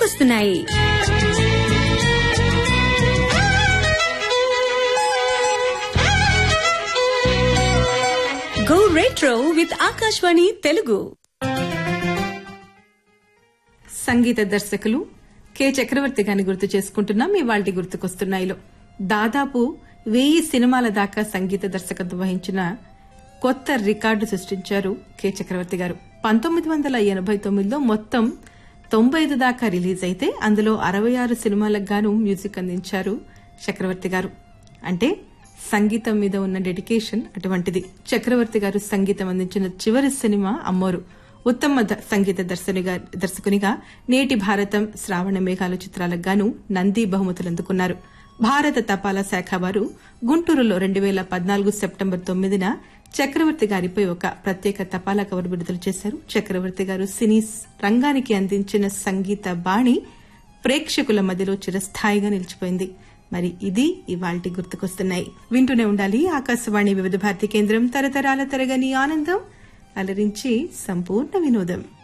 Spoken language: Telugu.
గుర్తుకొస్తున్నాయి go retro with Akashvani Telugu సంగీత దర్శకులు కె చక్రవర్తి గారిని గుర్తు చేసుకుంటున్నాం ఇవాళ గుర్తుకొస్తున్నాయిలో దాదాపు వెయ్యి సినిమాల దాకా సంగీత దర్శకత్వం వహించిన కొత్త రికార్డు సృష్టించారు కె చక్రవర్తి గారు పంతొమ్మిది వందల ఎనభై తొమ్మిదిలో మొత్తం తొంభై ఐదు దాకా రిలీజ్ అయితే అందులో అరవై ఆరు సినిమాలకు గాను మ్యూజిక్ అందించారు చక్రవర్తి గారు అంటే సంగీతం మీద ఉన్న డెడికేషన్ అటువంటిది చక్రవర్తి గారు సంగీతం అందించిన చివరి సినిమా అమ్మోరు ఉత్తమ ద- సంగీత దర్శనిగా దర్శకునిగా నేటి భారతం శ్రావణ మేఘాలు చిత్రాలకు గాను నంది బహుమతులు అందుకున్నారు భారత తపాలా శాఖ వారు గుంటూరులో రెండు వేల పద్నాలుగు సెప్టెంబర్ తొమ్మిదిన చక్రవర్తి గారిపై ఒక ప్రత్యేక తపాలా కవర్ విడుదల చేశారు చక్రవర్తి గారు సినీ రంగానికి అందించిన సంగీత బాణి ప్రేక్షకుల మధ్యలో చిరస్థాయిగా నిలిచిపోయింది మరి ఇది ఇవాల్టి గుర్తుకొస్తున్నాయి వింటూనే ఉండాలి ఆకాశవాణి వివిధ భారతి కేంద్రం తరతరాల తరగని ఆనందం అలరించి సంపూర్ణ వినోదం